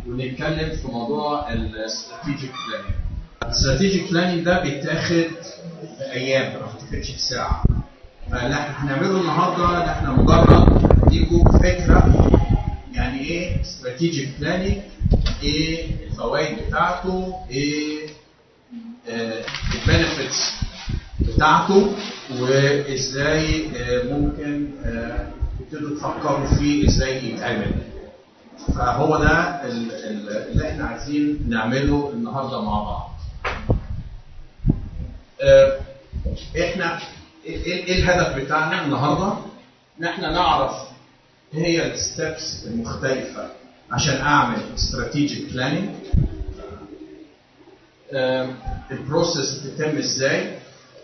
ونتكلم في موضوع الاستراتيجيك بلاننج. الاستراتيجيك بلاننج ده بيتاخد ايام ما بتاخدش في ساعه. فاللي احنا هنعمله النهارده ان احنا مجرد نديكم فكره يعني ايه استراتيجيك بلاننج ايه الفوائد بتاعته ايه البنفيتس بتاعته وازاي آه، ممكن آه، تبتدوا تفكروا فيه ازاي يتعمل فهو ده ال- ال- اللي احنا عايزين نعمله النهارده مع بعض آه، احنا ايه إيه الهدف بتاعنا النهارده ان احنا نعرف ايه هي الستبس المختلفه عشان اعمل استراتيجيك بلاننج البروسيس بتتم ازاي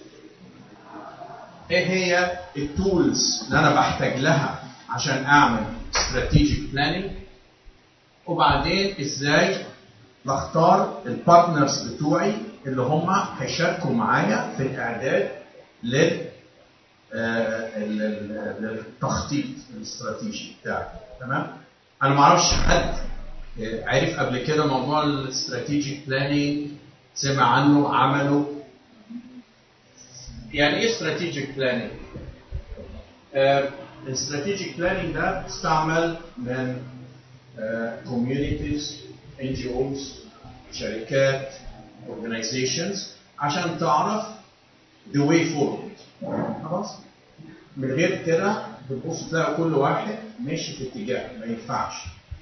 ايه هي التولز اللي انا بحتاج لها عشان اعمل استراتيجيك بلاننج وبعدين ازاي بختار البارتنرز بتوعي اللي هم هيشاركوا معايا في الاعداد لل آه، ال- ال- للتخطيط الاستراتيجي بتاعي تمام انا ما اعرفش حد آه، عرف قبل كده موضوع الاستراتيجيك بلاننج سمع عنه عمله يعني ايه استراتيجيك بلاننج الاستراتيجيك بلاننج ده بيستعمل من كوميونيتيز ان جي اوز شركات organizations عشان تعرف the way forward خلاص من غير كده بتبص تلاقي كل واحد ماشي في اتجاه ما ينفعش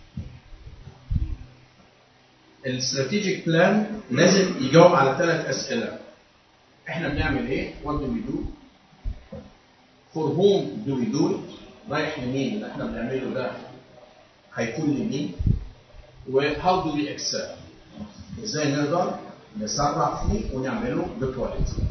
الاستراتيجيك بلان لازم يجاوب على ثلاث اسئله احنا بنعمل ايه what do we do for whom do we do it رايح لمين اللي احنا بنعمله ده هيكون لمين و how do we excel ازاي نقدر نسرع فيه ونعمله بكواليتي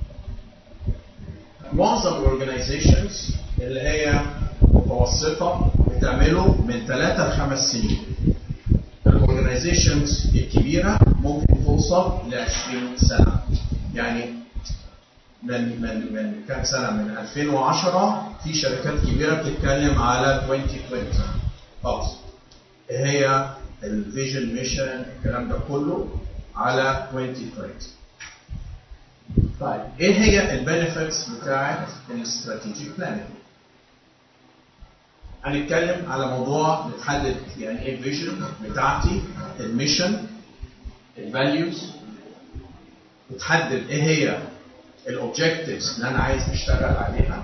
معظم الاورجنايزيشنز اللي هي متوسطه بتعمله من ثلاثة لخمس سنين الاورجنايزيشنز الكبيره ممكن توصل ل 20 سنه يعني من من من كام سنه من 2010 في شركات كبيره بتتكلم على 2020 خلاص إيه هي الفيجن ميشن الكلام ده كله على 2020 طيب ايه هي البنفيتس بتاعت الاستراتيجيك بلاننج هنتكلم على موضوع نتحدد يعني ايه الفيجن بتاعتي الميشن الفاليوز بتحدد ايه هي الاوبجكتيفز اللي انا عايز اشتغل عليها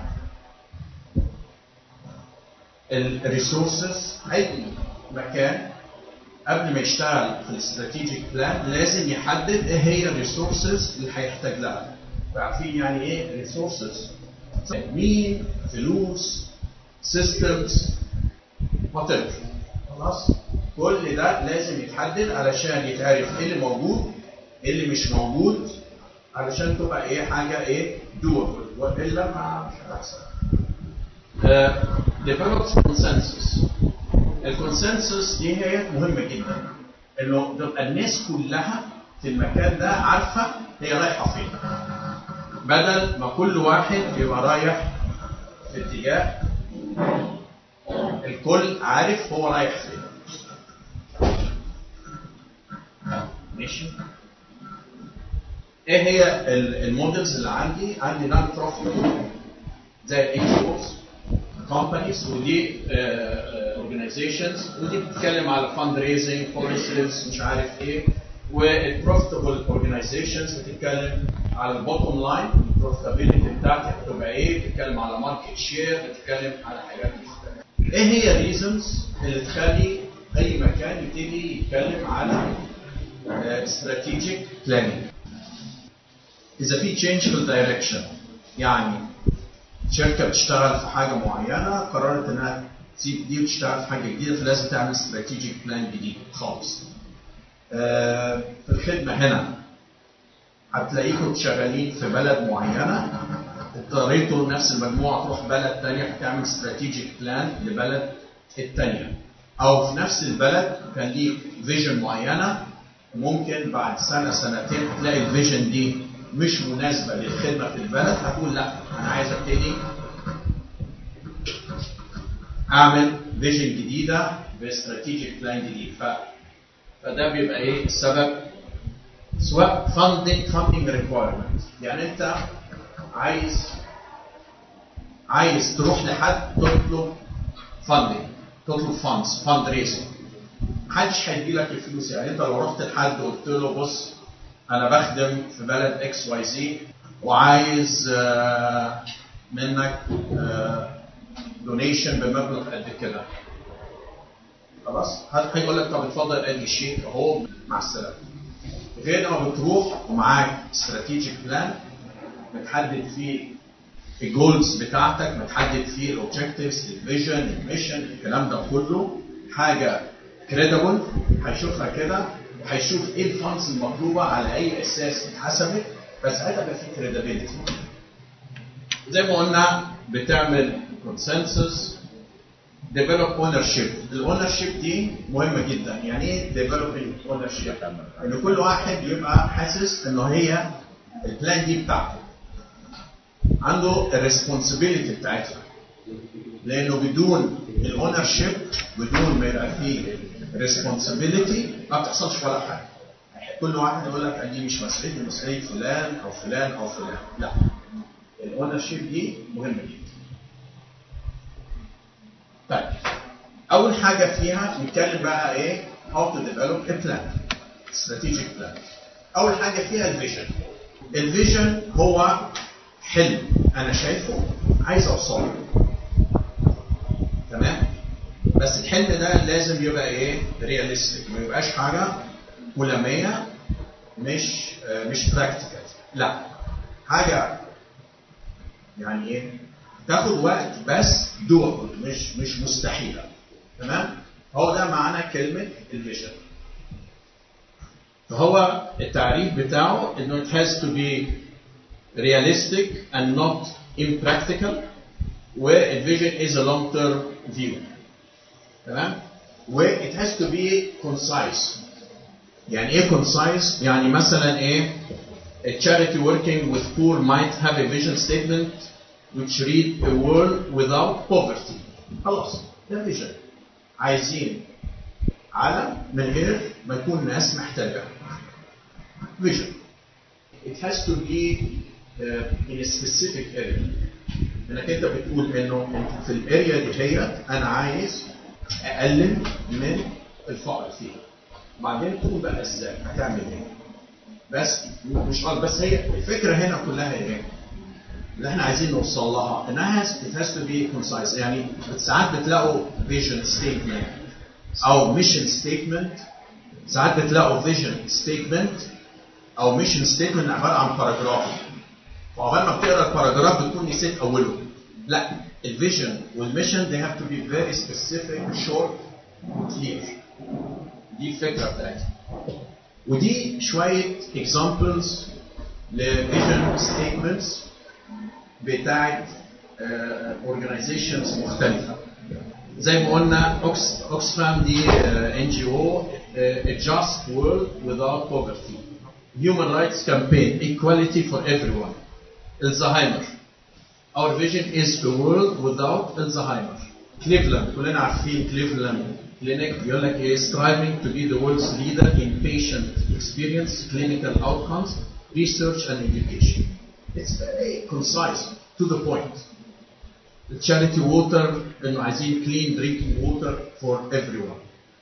الريسورسز اي مكان قبل ما يشتغل في الاستراتيجيك بلان لازم يحدد ايه هي الريسورسز اللي هيحتاج لها عارفين يعني ايه ريسورسز مين فلوس سيستمز وات خلاص كل ده لازم يتحدد علشان يتعرف ايه اللي موجود ايه اللي مش موجود علشان تبقى ايه حاجه ايه دوبل والا ما مش هتحصل develop consensus الكونسنسس دي هي مهمه جدا انه تبقى الناس كلها في المكان ده عارفه هي رايحه فين بدل ما كل واحد يبقى رايح في اتجاه الكل عارف هو رايح فين ماشي ايه هي ال- المودلز اللي عندي عندي نون بروفيت زي الان جي اوز كومبانيز ودي اورجانيزيشنز ودي بتتكلم على فاند ريزنج بوليسيز مش عارف ايه والبروفيتبل اورجانيزيشنز بتتكلم على البوتوم لاين البروفيتابيلتي بتاعتك بتبقى ايه بتتكلم على ماركت شير بتتكلم على حاجات مختلفه ايه هي الريزونز اللي تخلي اي مكان يبتدي يتكلم على استراتيجيك بلاننج اذا في تشينج في الدايركشن يعني شركه بتشتغل في حاجه معينه قررت انها تسيب دي وتشتغل في حاجه جديده فلازم تعمل استراتيجيك بلان جديد خالص. آه، في الخدمه هنا هتلاقيكم شغالين في بلد معينه اضطريتوا نفس المجموعه تروح بلد ثانيه فتعمل استراتيجيك بلان لبلد الثانيه. او في نفس البلد كان ليك فيجن معينه ممكن بعد سنه سنتين تلاقي الفيجن دي مش مناسبه للخدمه في البلد هتقول لا انا عايز ابتدي اعمل فيجن جديده باستراتيجيك بلان جديد ف فده بيبقى ايه السبب سواء funding funding requirement يعني انت عايز عايز تروح لحد تطلب funding تطلب funds fund raising محدش هيدي لك الفلوس يعني انت لو رحت لحد وقلت له بص انا بخدم في بلد اكس واي زي وعايز آه، منك دونيشن بمبلغ قد كده خلاص هت- هيقول لك طب اتفضل ادي الشيك اهو مع السلامه غير لما بتروح ومعاك استراتيجيك بلان متحدد فيه الجولز بتاعتك متحدد فيه الاوبجكتيفز الفيجن الميشن الكلام ده كله حاجه كريدبل هيشوفها كده وهيشوف ايه الفانز المطلوبه على اي اساس اتحسبت فساعتها بقى في كريديبيلتي زي ما قلنا بتعمل كونسنسس ديفلوب اونر شيب الاونر شيب دي مهمه جدا يعني ايه ديفلوبينج اونر شيب ان كل واحد يبقى حاسس انه هي البلان دي بتاعته عنده الريسبونسبيلتي بتاعتها لانه بدون الاونر شيب بدون ما يبقى فيه ريسبونسبيلتي ما بتحصلش ولا حاجه كل واحد يقول لك دي مش مسؤوليتي مسؤوليه فلان او فلان او فلان لا الاونر شيب دي مهمه جدا طيب اول حاجه فيها نتكلم بقى ايه how to develop a plan strategic plan اول حاجه فيها الفيجن الفيجن هو حلم انا شايفه عايز اوصله تمام بس الحلم ده لازم يبقى ايه رياليستيك ما يبقاش حاجه كلاميه مش آه، مش براكتيكال لا حاجه يعني ايه تاخد وقت بس دوبل مش مش مستحيله تمام هو ده معنى كلمه الفيجن فهو التعريف بتاعه انه it has to be realistic and not impractical where a vision is a long term view تمام و it has to be concise يعني ايه concise يعني مثلا ايه a charity working with poor might have a vision statement which read a world without poverty خلاص ده vision عايزين عالم من غير ما يكون ناس محتاجة vision it has to be uh, in a specific area انك انت بتقول انه انت في الاريا دي هي انا عايز اقلل من الفقر فيها بعدين تقول بقى ازاي هتعمل ايه بس مش غلط بس هي الفكره هنا كلها ايه اللي احنا عايزين نوصل لها انها has, it has to be concise يعني ساعات بتلاقوا vision statement او mission statement ساعات بتلاقوا vision statement او mission statement عباره عن باراجراف وعقبال ما بتقرا الباراجراف بتكون نسيت اوله لا الفيجن والميشن they have to be very specific short clear دي الفكره بتاعتها ودي شويه examples لفيجن statements بتاعت اورجانيزيشنز مختلفه زي ما قلنا اوكس اوكسفام دي ان جي او a just world without poverty human rights campaign equality for everyone Alzheimer our vision is a world without Alzheimer Cleveland كلنا عارفين Cleveland clinic بيقول لك ايه striving to be the world's leader in patient experience clinical outcomes research and education it's very concise to the point the charity water انه عايزين clean drinking water for everyone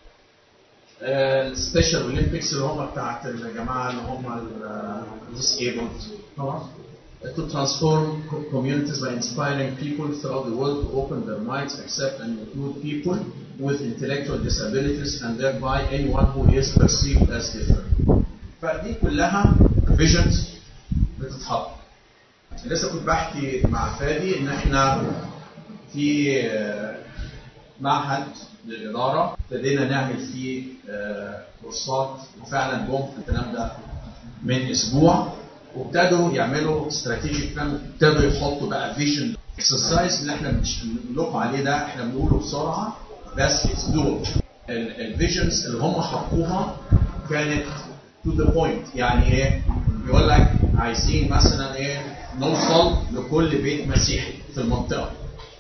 السبيشال اولمبيكس اللي هم بتاعت الجماعه اللي هم disabled خلاص to transform co- communities by inspiring people throughout the world to open their minds, accept and include people with intellectual disabilities and thereby anyone who is perceived as different. فدي كلها visions بتتحط. لسه كنت بحكي مع فادي ان احنا في آه، معهد للاداره ابتدينا نعمل فيه آه، كورسات وفعلا جم في الكلام ده من اسبوع وابتدوا يعملوا استراتيجيك بلان ابتدوا يحطوا بقى فيجن اكسرسايز اللي احنا بنقول لكم عليه ده احنا بنقوله بسرعه بس اتس دول الفيجنز اللي هم حطوها كانت تو ذا بوينت يعني ايه بيقول لك عايزين مثلا ايه نوصل لكل بيت مسيحي في المنطقه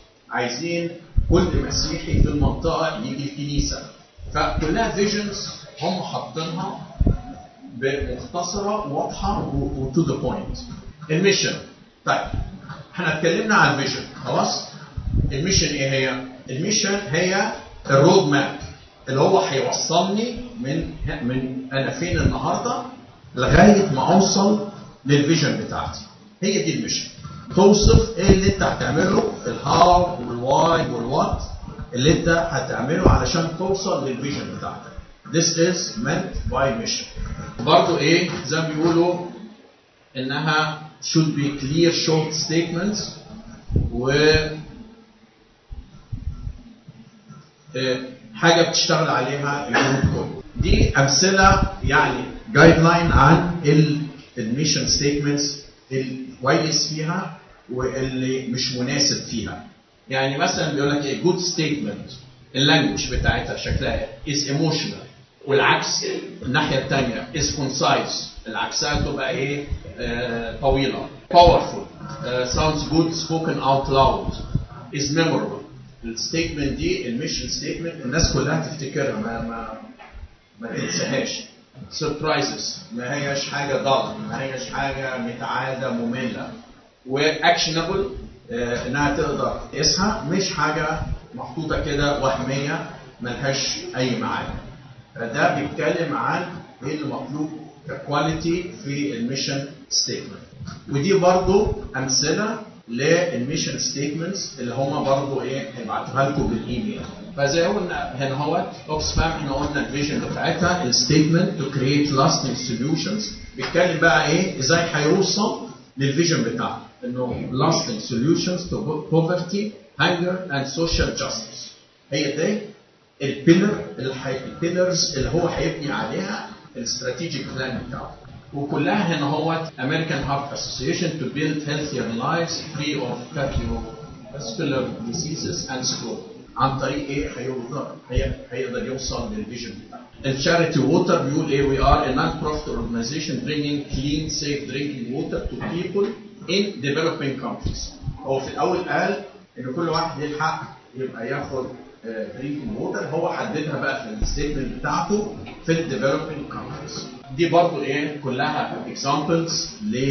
عايزين كل مسيحي في المنطقه يجي الكنيسه فكلها فيجنز هم حاطينها بمختصره واضحه وتو ذا بوينت الميشن طيب احنا اتكلمنا عن الفيجن خلاص الميشن ايه هي الميشن هي الرود ماب اللي هو هيوصلني من من انا فين النهارده لغايه ما اوصل للفيجن بتاعتي هي دي الميشن توصف ايه اللي انت هتعمله الهاو والواي والوات اللي انت هتعمله علشان توصل للفيجن بتاعتك This is meant by mission. برضو ايه زي ما بيقولوا انها should be clear short statements و حاجه بتشتغل عليها الجروب كله. دي امثله يعني جايد لاين عن الميشن ستيتمنتس الكويس فيها واللي مش مناسب فيها. يعني مثلا بيقول لك ايه جود ستيتمنت اللانجوج بتاعتها شكلها is emotional والعكس الناحيه الثانيه is concise العكسها تبقى ايه آه طويله powerful uh, sounds good spoken out loud is memorable الستيتمنت دي الميشن ستيتمنت الناس كلها تفتكرها ما ما ما تنساهاش سربرايزز ما هياش حاجه ضغط ما هياش حاجه متعاده ممله واكشنبل آه انها تقدر تقيسها مش حاجه محطوطه كده وهميه ملهاش اي معنى فده بيتكلم عن ايه اللي مطلوب ككواليتي في الميشن ستيتمنت ودي برضو امثله للميشن ستيتمنتس اللي هما برضو ايه هيبعتوها لكم بالايميل فزي ما قلنا هنا اهوت اوكسفام احنا قلنا الفيجن بتاعتها الستيتمنت تو كرييت لاستنج سوليوشنز بيتكلم بقى ايه ازاي هيوصل للفيجن بتاعه انه lasting solutions to poverty, hunger and social justice. هي دي البيلر البيلرز اللي هو هيبني عليها الاستراتيجيك بلان بتاعه. وكلها هنا هو American Heart Association to build healthier lives free of cardiovascular diseases and stroke. عن طريق ايه هيقدر هيقدر يوصل للفيجن بتاعه. الشاريتي ووتر بيقول ايه we are a non-profit organization bringing clean safe drinking water to people in developing countries. هو في الاول قال ان كل واحد ليه الحق يبقى ياخد درينكينج ووتر هو حددها بقى في الستيتمنت بتاعته في الديفلوبينج كونتريز. دي برضو ايه كلها اكزامبلز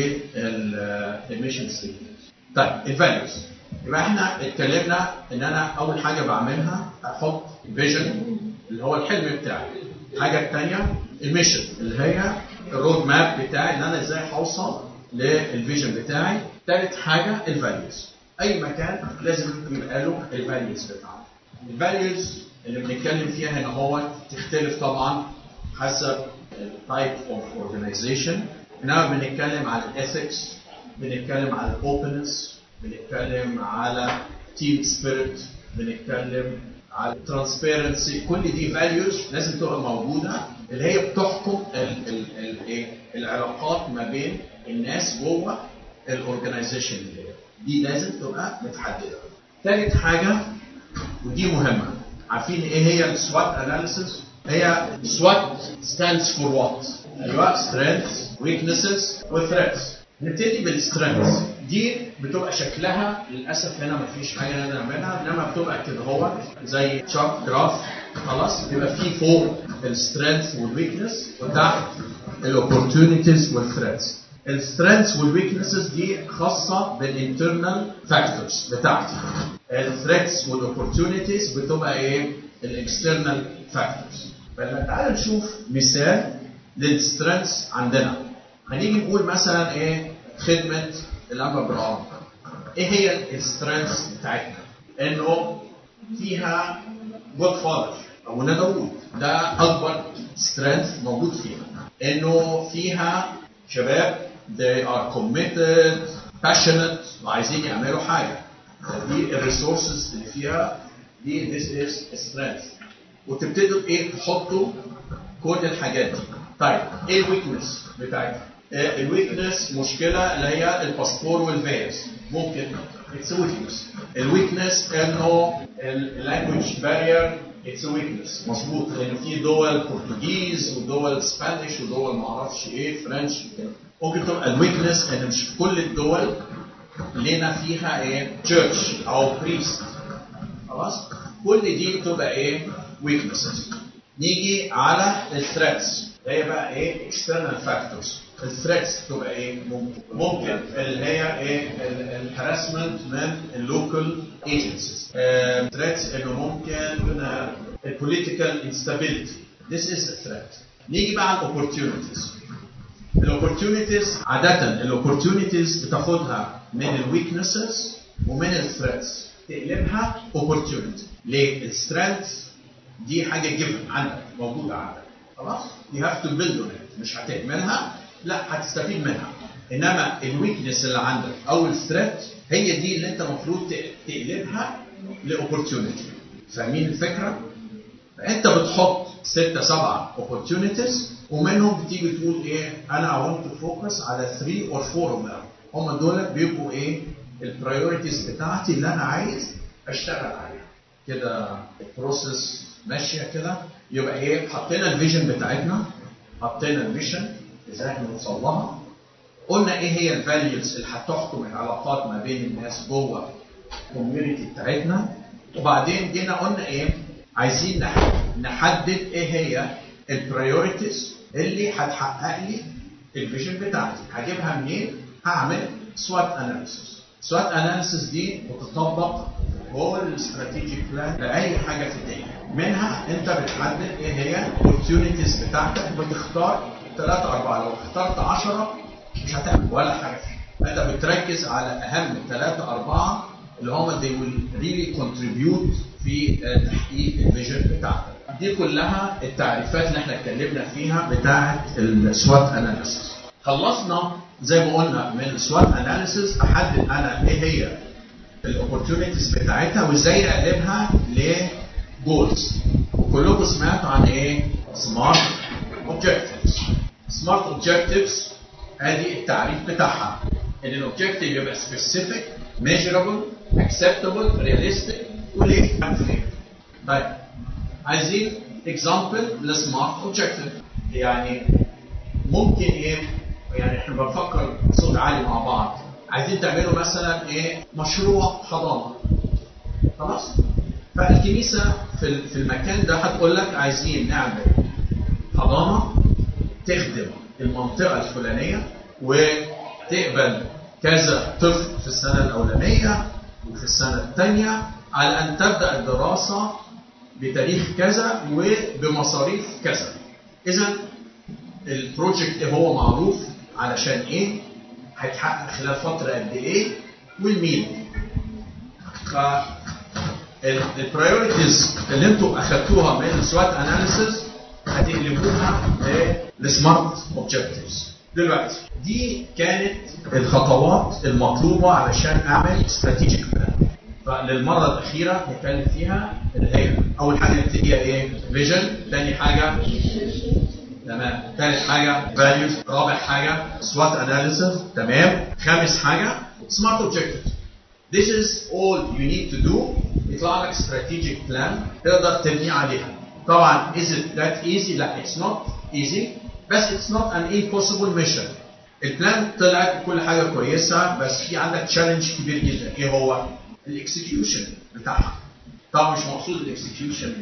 للميشن ستيتمنت. طيب الفاليوز يبقى احنا اتكلمنا ان انا اول حاجه بعملها احط فيجن اللي هو الحلم بتاعي. الحاجه الثانيه الميشن اللي هي الرود ماب بتاعي ان انا ازاي هوصل للفيجن بتاعي ثالث حاجه الفاليوز اي مكان لازم يبقى له الفاليوز بتاعته الفاليوز اللي بنتكلم فيها هنا هو تختلف طبعا حسب التايب اوف اورجانيزيشن انما بنتكلم على الاثكس بنتكلم على الاوبنس بنتكلم على تيم سبيريت بنتكلم على الترانسبيرنسي كل دي فاليوز لازم تبقى موجوده اللي هي بتحكم ال ال ال ايه العلاقات ما بين الناس جوه الاورجنايزيشن دي دي لازم تبقى متحدده. ثالث حاجه ودي مهمه عارفين ايه هي السوات اناليسيس؟ هي سوات stands for what؟ ايوه strengths, weaknesses وثريتس. نبتدي بالسترينثs دي بتبقى شكلها للاسف هنا ما فيش حاجه نقدر نعملها انما بتبقى كده هو زي تشارت جراف خلاص بيبقى فيه فوق السترينث والويكنس وتحت الاوبورتونيتيز والثريتس. السترينثs والويكنسز دي خاصه بالانترنال فاكتورز بتاعتي الثريتس والاوبورتونيتيز بتبقى ايه الاكسترنال فاكتورز فتعال نشوف مثال للسترينثs عندنا هنيجي نقول مثلا ايه خدمه الاب ابراهام ايه هي السترينثs بتاعتنا انه فيها جود فاذر ابونا داوود ده اكبر سترينث موجود فيها انه فيها شباب they are committed passionate وعايزين يعملوا حاجه دي الريسورسز اللي فيها دي this is strength وتبتدوا ايه تحطوا كل الحاجات دي طيب ايه الويكنس بتاعتها الويكنس مشكله اللي هي الباسبور والفيز ممكن اتس ويكنس الويكنس انه اللانجوج بارير اتس ويكنس مظبوط لان في دول برتغيز ودول سبانيش ودول ما اعرفش ايه فرنش كده ممكن تبقى الويكنس ان مش في كل الدول لنا فيها ايه تشيرش او بريست خلاص كل دي بتبقى ايه ويكنسز نيجي على الثريتس هي بقى ايه external factors الثريتس تبقى ايه ممكن ممكن اللي هي ايه الهراسمنت من اللوكال ايجنسيز ثريتس انه ممكن البوليتيكال instability this is a threat نيجي بقى على الاوبورتيونيتيز الاوبورتيونيتيز عادة الاوبورتيونيتيز بتاخدها من الويكنسز ومن الثريتس تقلبها اوبورتيونيتي ليه؟ السترينث دي حاجه جيفن عندك موجوده عندك خلاص؟ يو هاف تو بيلد اون مش هتهملها لا هتستفيد منها انما الويكنس اللي عندك او الثريت هي دي اللي انت المفروض تقلبها لاوبورتيونيتي فاهمين الفكره؟ فانت بتحط ستة سبعة opportunities ومنهم بتيجي تقول ايه انا I want to focus على 3 or 4 of them هم دول بيبقوا ايه البرايورتيز بتاعتي اللي انا عايز اشتغل عليها كده البروسيس ماشيه كده يبقى ايه حطينا الفيجن بتاعتنا حطينا الميشن ازاي احنا نوصل لها قلنا ايه هي الفاليوز اللي هتحكم العلاقات ما بين الناس جوه الكوميونتي بتاعتنا وبعدين جينا قلنا ايه عايزين نحدد ايه هي البرايورتيز اللي هتحقق لي الفيجن بتاعتي هجيبها منين هعمل سوات اناليسيس سوات اناليسيس دي بتطبق هو الاستراتيجيك بلان لاي حاجه في الدنيا منها انت بتحدد ايه هي الاوبورتيونيتيز بتاعتك بتختار ثلاثة أربعة لو اخترت 10 مش هتعمل ولا حاجة فيها أنت بتركز على أهم ثلاثة أربعة اللي هم they will really contribute في تحقيق الفيجن بتاعتك دي كلها التعريفات اللي احنا اتكلمنا فيها بتاعة السوات اناليسيس خلصنا زي ما قلنا من السوات اناليسيس احدد انا ايه هي الاوبورتيونيتيز بتاعتها وازاي اقلبها لجولز وكلكم سمعتوا عن ايه؟ سمارت اوبجكتيفز سمارت اوبجكتيفز ادي التعريف بتاعها ان الاوبجكتيف يبقى سبيسيفيك ميجرابل acceptable realistic وليه طيب عايزين اكزامبل لسمارت اوبجكتيف يعني ممكن ايه يعني احنا بنفكر بصوت عالي مع بعض عايزين تعملوا مثلا ايه مشروع حضانه خلاص فالكنيسه في في المكان ده هتقول لك عايزين نعمل حضانه تخدم المنطقه الفلانيه وتقبل كذا طفل في السنه الاولانيه وفي السنه الثانيه على ان تبدا الدراسه بتاريخ كذا وبمصاريف كذا اذا البروجكت هو معروف علشان ايه هيتحقق خلال فتره قد ايه والمين ف البرايورتيز اللي انتم اخدتوها من السوات اناليسيس هتقلبوها للسمارت اوبجكتيفز دلوقتي دي كانت الخطوات المطلوبه علشان اعمل استراتيجيك بلان فللمره الاخيره نتكلم فيها اللي هي اول حاجه نبتديها ايه؟ فيجن، ثاني حاجه تمام، ثالث حاجه فاليوز، رابع حاجه سوات اناليسيس، تمام، خامس حاجه سمارت اوبجكتيفز. This is all you need to do يطلع لك strategic plan تقدر تبني عليها. طبعا is it that easy؟ لا it's not easy بس it's not an impossible mission. البلان طلعت كل حاجه كويسه بس في عندك تشالنج كبير جدا ايه هو؟ الاكسكيوشن بتاعها طبعا مش مقصود الاكسكيوشن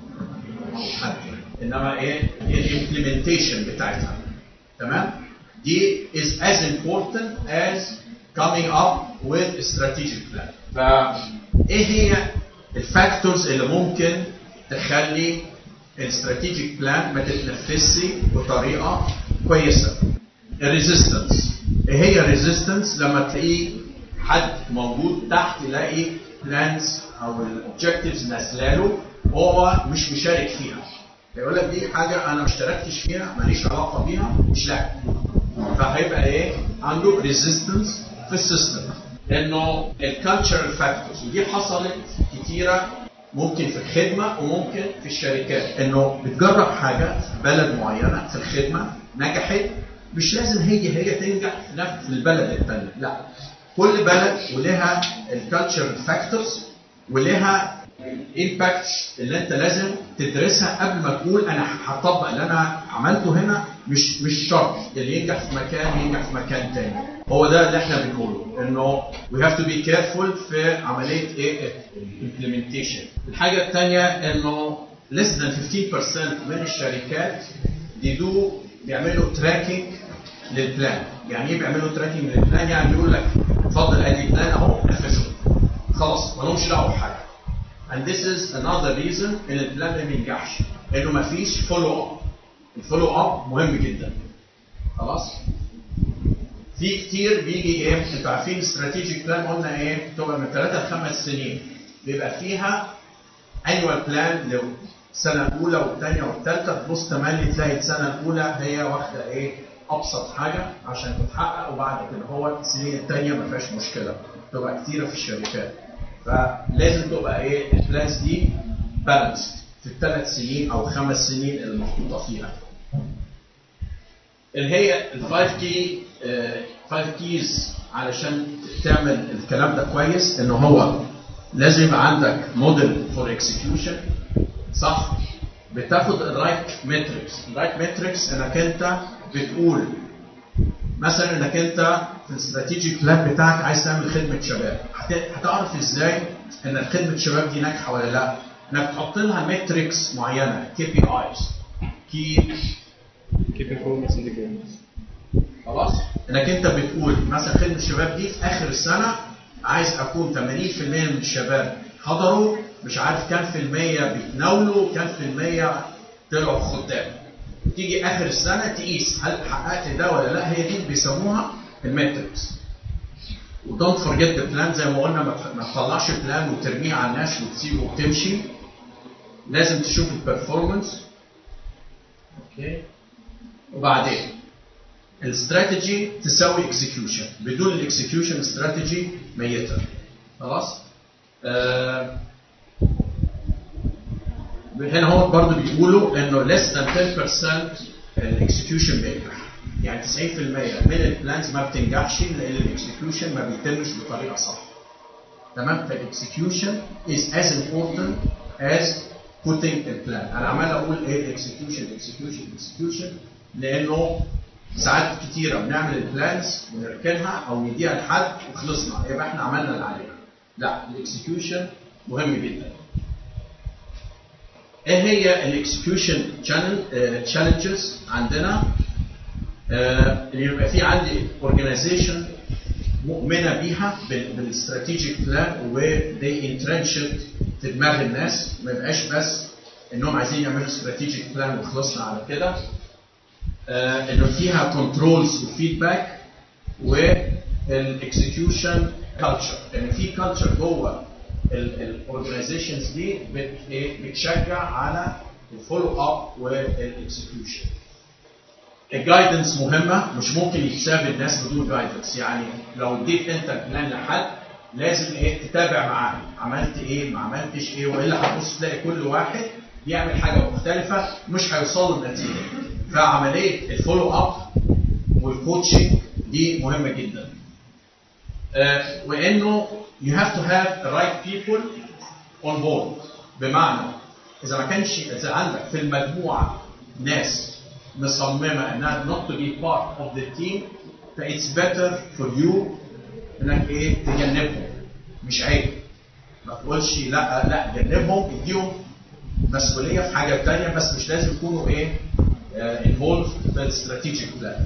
حد انما ايه الامبلمنتيشن بتاعتها تمام دي is as important as coming up with a strategic plan فايه هي الفاكتورز اللي ممكن تخلي الاستراتيجيك بلان ما تتنفذش بطريقه كويسه الريزيستنس ايه هي الريزيستنس لما تلاقيه حد موجود تحت يلاقي بلانز او الاوبجكتيفز نازله له وهو مش مشارك فيها يقول لك دي حاجه انا ما اشتركتش فيها ماليش علاقه بيها مش لا فهيبقى ايه عنده ريزيستنس في السيستم انه الكالتشرال فاكتورز ودي حصلت كتيره ممكن في الخدمه وممكن في الشركات انه بتجرب حاجه في بلد معينه في الخدمه نجحت مش لازم هي هي تنجح في نفس البلد الثانيه لا كل بلد ولها الكالتشر فاكتورز ولها الامباكت اللي انت لازم تدرسها قبل ما تقول انا هطبق اللي انا عملته هنا مش مش شرط اللي ينجح في مكان ينجح في مكان تاني هو ده اللي احنا بنقوله انه we have to be careful في عمليه ايه الامبلمنتيشن الحاجه الثانيه انه less than 15% من الشركات بيدو بيعملوا تراكنج للبلان يعني ايه بيعملوا تراكنج للبلان يعني بيقول لك اتفضل ادي بلان اهو نفذه خلاص مالهمش دعوه بحاجه and this is another reason ان البلان ما بينجحش انه ما فيش فولو اب الفولو اب مهم جدا خلاص في كتير بيجي ايه انتوا عارفين استراتيجيك بلان قلنا ايه بتبقى من 3 ل 5 سنين بيبقى فيها انيوال بلان لو السنه الاولى والثانيه والثالثه تبص تملي تلاقي السنه الاولى هي واخده ايه ابسط حاجه عشان تتحقق وبعد كده هو السنين الثانيه ما فيهاش مشكله تبقى كتيره في الشركات فلازم تبقى ايه البلانز دي بالانسد في الثلاث سنين او خمس سنين المحطوطه فيها اللي هي الفايف كي فايف كيز علشان تعمل الكلام ده كويس ان هو لازم يبقى عندك موديل فور اكسكيوشن صح بتاخد الرايت ماتريكس الرايت ماتريكس انك انت بتقول مثلا انك انت في الاستراتيجيك بلان بتاعك عايز تعمل خدمه شباب هتعرف ازاي ان خدمه الشباب دي ناجحه ولا لا انك تحط لها ماتريكس معينه كي بي ايز كي كي performance indicators خلاص انك انت بتقول مثلا خدمه الشباب دي في اخر السنه عايز اكون 80% من الشباب حضروا مش عارف كام في المية بيتناولوا كام في المية طلعوا خدام تيجي اخر السنه تقيس هل حققت ده ولا لا هي دي اللي بيسموها الماتريكس ودونت فورجيت ذا بلان زي ما قلنا ما تطلعش بلان وترميه على الناس وتسيبه وتمشي لازم تشوف البرفورمانس اوكي وبعدين الاستراتيجي تساوي اكسكيوشن بدون الاكسكيوشن استراتيجي ميته خلاص آه هنا هو برضه بيقولوا انه less than 10% الاكسكيوشن بينجح يعني 90% من البلانز ما بتنجحش لان الاكسكيوشن ما بيتمش بطريقه صح تمام فالاكسكيوشن is as important as putting a plan انا عمال اقول ايه الاكسكيوشن الاكسكيوشن الاكسكيوشن لانه ساعات كتيره بنعمل البلانز ونركنها او نديها لحد وخلصنا يبقى احنا عملنا اللي علينا لا الاكسكيوشن مهم جدا ايه هي الاكسكيوشن تشالنجز عندنا آه، اللي يبقى في عندي اورجانيزيشن مؤمنه بيها بالاستراتيجيك بلان ودي انترنشد في دماغ الناس ما يبقاش بس انهم عايزين يعملوا استراتيجيك بلان وخلصنا على كده آه، انه فيها كنترولز وفيدباك والاكسكيوشن كلتشر لان في كلتشر جوه الاورجنايزيشنز دي بت إيه؟ بتشجع على الفولو اب والاكسكيوشن الجايدنس مهمه مش ممكن يتساب الناس بدون جايدنس يعني لو اديت انت بلان لحد لازم ايه تتابع معاه عملت ايه ما عملتش ايه والا هتبص تلاقي كل واحد بيعمل حاجه مختلفه مش هيوصلوا لنتيجه فعمليه الفولو اب والكوتشنج دي مهمه جدا آه وانه you have to have the right people on board بمعنى اذا ما كانش اذا عندك في المجموعه ناس مصممه انها not to be part of the team ف it's better for you انك ايه تجنبهم مش عيب ما تقولش لا لا جنبهم اديهم مسؤوليه في حاجه ثانيه بس مش لازم يكونوا ايه involved في الاستراتيجيك بلان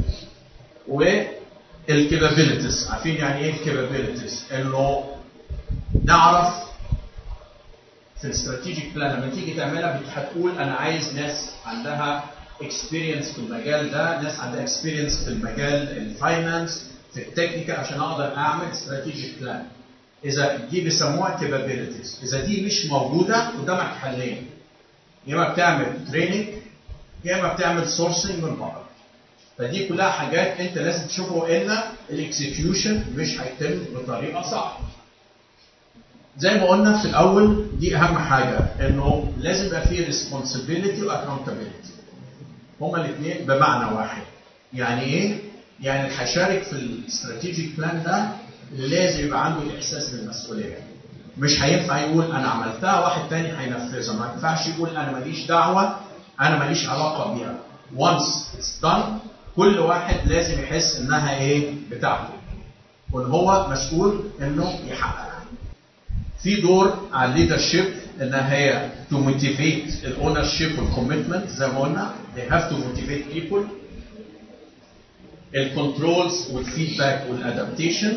والكابابيلتيز عارفين يعني ايه الكابابيلتيز انه نعرف في الاستراتيجيك بلان لما تيجي تعملها هتقول انا عايز ناس عندها اكسبيرينس في المجال ده ناس عندها اكسبيرينس في المجال الفاينانس في التكنيكال عشان اقدر اعمل استراتيجيك بلان اذا دي بيسموها كابابيلتيز اذا دي مش موجوده قدامك حلين يا اما بتعمل تريننج يا اما بتعمل سورسنج من بره فدي كلها حاجات انت لازم تشوفها والا الاكسكيوشن مش هيتم بطريقه صح زي ما قلنا في الاول دي اهم حاجه انه لازم يبقى فيه responsibility واكونتابيلتي هما الاثنين بمعنى واحد يعني ايه؟ يعني اللي هيشارك في الاستراتيجيك بلان ده لازم يبقى عنده الاحساس بالمسؤوليه مش هينفع يقول انا عملتها واحد تاني هينفذها ما ينفعش يقول انا ماليش دعوه انا ماليش علاقه بيها once it's done كل واحد لازم يحس انها ايه بتاعته وان هو مسؤول انه يحققها في دور على الليدرشيب انها هي to motivate الاونر شيب والكوميتمنت زي ما قلنا they have to motivate people الكنترولز والفيدباك والادابتيشن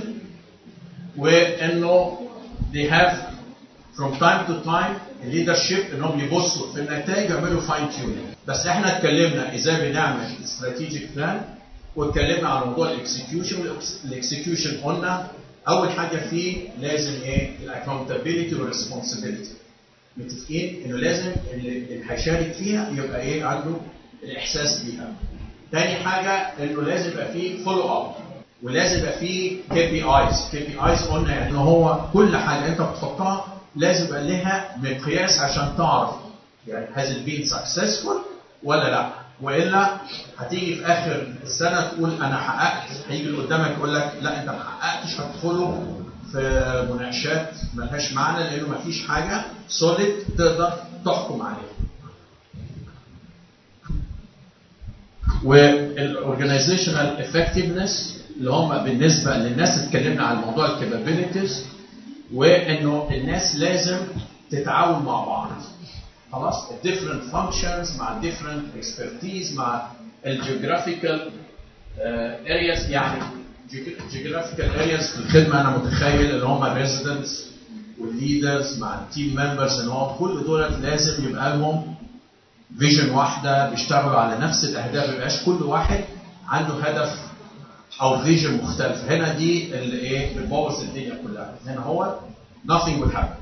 وانه they have from time to time leadership انهم يبصوا في النتائج يعملوا فاين تيونينج بس احنا اتكلمنا ازاي بنعمل استراتيجيك بلان واتكلمنا على موضوع الاكسكيوشن والاكسكيوشن قلنا اول حاجه فيه لازم ايه الاكونتابيلتي والريسبونسبيلتي متفقين انه لازم اللي اللي هيشارك فيها يبقى ايه عنده الاحساس بيها تاني حاجه انه لازم يبقى فيه فولو اب ولازم يبقى فيه كي بي ايز كي بي ايز قلنا يعني ان هو كل حاجه انت بتحطها لازم يبقى لها مقياس عشان تعرف يعني has it been successful ولا لا والا هتيجي في اخر السنه تقول انا حققت هيجي اللي قدامك يقول لك لا انت ما حققتش هتدخله في مناقشات ملهاش معنى لانه ما فيش حاجه سوليد تقدر تحكم عليها والاورجنايزيشنال افكتفنس اللي هم بالنسبه للناس اتكلمنا على موضوع الكابابيلتيز وانه الناس لازم تتعاون مع بعض خلاص الديفرنت فانكشنز مع الديفرنت اكسبرتيز مع الجيوغرافيكال ارياز يعني جيوغرافيكال ارياز في الخدمه انا متخيل اللي هم الريزيدنتس والليدرز مع التيم ممبرز ان هو كل دول لازم يبقى لهم فيجن واحده بيشتغلوا على نفس الاهداف ما يبقاش كل واحد عنده هدف او فيجن مختلف هنا دي اللي ايه بتبوظ الدنيا كلها هنا هو nothing will happen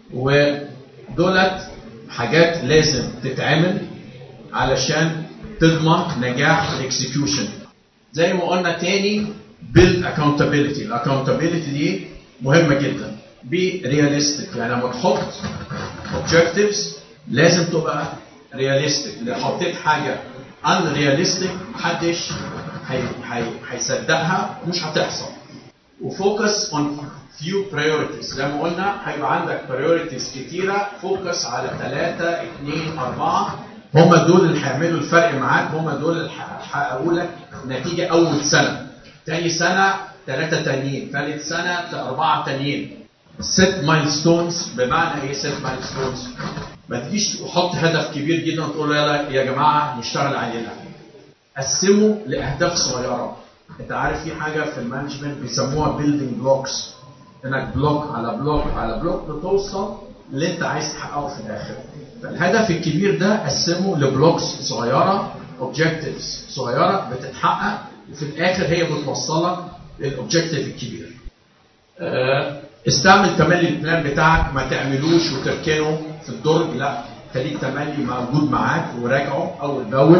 ودولت حاجات لازم تتعمل علشان تضمن نجاح الاكسكيوشن زي ما قلنا تاني build accountability الاكونتابيلتي دي مهمه جدا be realistic يعني لما تحط objectives لازم تبقى realistic لو حطيت حاجه unrealistic محدش هي- هي- هيصدقها مش هتحصل وفوكس اون فيو برايورتيز زي ما قلنا هيبقى عندك برايورتيز كتيره فوكس على ثلاثه اثنين اربعه هم دول اللي هيعملوا الفرق معاك هم دول اللي هيحققوا لك نتيجه اول سنه تاني سنه ثلاثه تانيين ثالث سنه اربعه تانيين ست مايلستونز بمعنى ايه ست مايلستونز ما تجيش تحط هدف كبير جدا وتقول له يلا يا جماعه نشتغل علينا قسمه لاهداف صغيره انت عارف في حاجه في المانجمنت بيسموها بيلدينج بلوكس انك بلوك على بلوك على بلوك بتوصل اللي انت عايز تحققه في الاخر فالهدف الكبير ده قسمه لبلوكس صغيره اوبجكتيفز صغيره بتتحقق وفي الاخر هي بتوصلك للاوبجكتيف الكبير آه، استعمل تملي البلان بتاعك ما تعملوش وتركنه في الدرج لا خليك تملي موجود معاك وراجعه اول باول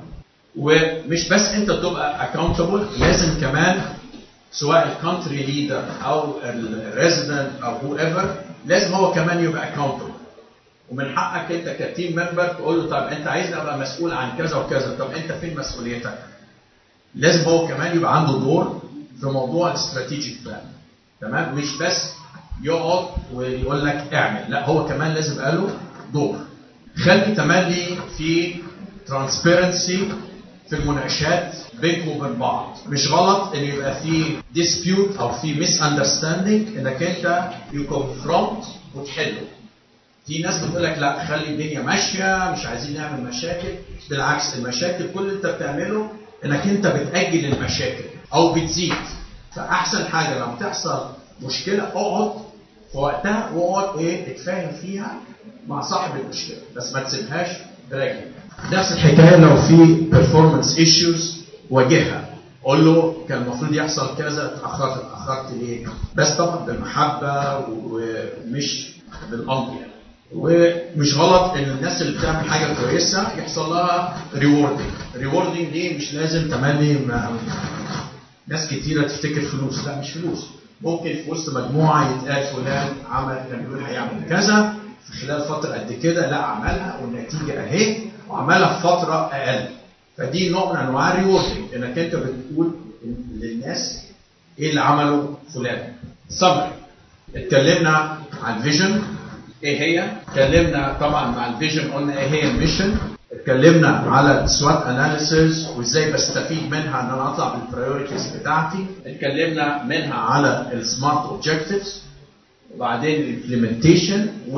ومش بس انت تبقى اكونتبل لازم كمان سواء الكونتري ليدر او الريزيدنت او هو ايفر لازم هو كمان يبقى اكونتبل ومن حقك انت كتيم ممبر تقول له طب انت عايزني ابقى مسؤول عن كذا وكذا طب انت فين مسؤوليتك؟ لازم هو كمان يبقى عنده دور في موضوع الاستراتيجيك بلان تمام مش بس يقعد ويقول لك اعمل لا هو كمان لازم يبقى له دور خلي تملي في ترانسبيرنسي في المناقشات بينكم وبين بعض مش غلط ان يبقى في dispute او في ميس اندرستاندينج انك انت يو كونفرونت وتحله في ناس بتقول لك لا خلي الدنيا ماشيه مش عايزين نعمل مشاكل بالعكس المشاكل كل اللي انت بتعمله انك انت بتاجل المشاكل او بتزيد فاحسن حاجه لما تحصل مشكله اقعد في وقتها واقعد ايه اتفاهم فيها مع صاحب المشكله بس ما تسيبهاش براجل نفس الحكايه لو في بيرفورمانس ايشوز واجهها قول له كان المفروض يحصل كذا اتاخرت اتاخرت ليه بس طبعا بالمحبه ومش بالامر يعني ومش غلط ان الناس اللي بتعمل حاجه كويسه يحصل لها ريوردنج ريوردنج دي مش لازم تملي مع ناس كتيره تفتكر فلوس لا مش فلوس ممكن في وسط مجموعه يتقال فلان عمل كان بيقول هيعمل كذا في خلال فتره قد كده لا عملها والنتيجه اهي وعملها في فتره اقل فدي نوع من انواع الريوردنج انك انت بتقول للناس ايه اللي عمله فلان سمري اتكلمنا عن الفيجن ايه هي اتكلمنا طبعا مع الفيجن قلنا ايه هي الميشن اتكلمنا على السوات اناليسيز وازاي بستفيد منها ان انا اطلع بالبرايورتيز بتاعتي اتكلمنا منها على السمارت اوبجكتيفز وبعدين الامبلمنتيشن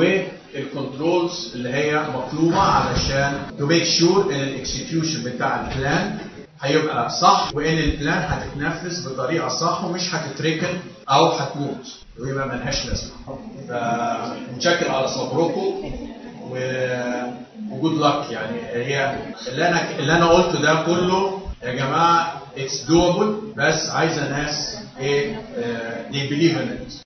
الكنترولز اللي هي مطلوبه علشان تو ميك شور ان الاكسكيوشن بتاع البلان هيبقى صح وان البلان هتتنفذ بطريقه صح ومش هتتركن او هتموت ويبقى ملهاش لازمه. فمتشكر على صبركم و وجود لك يعني هي اللي انا اللي انا قلته ده كله يا جماعه اتس دوبل بس عايزه ناس ايه they believe in it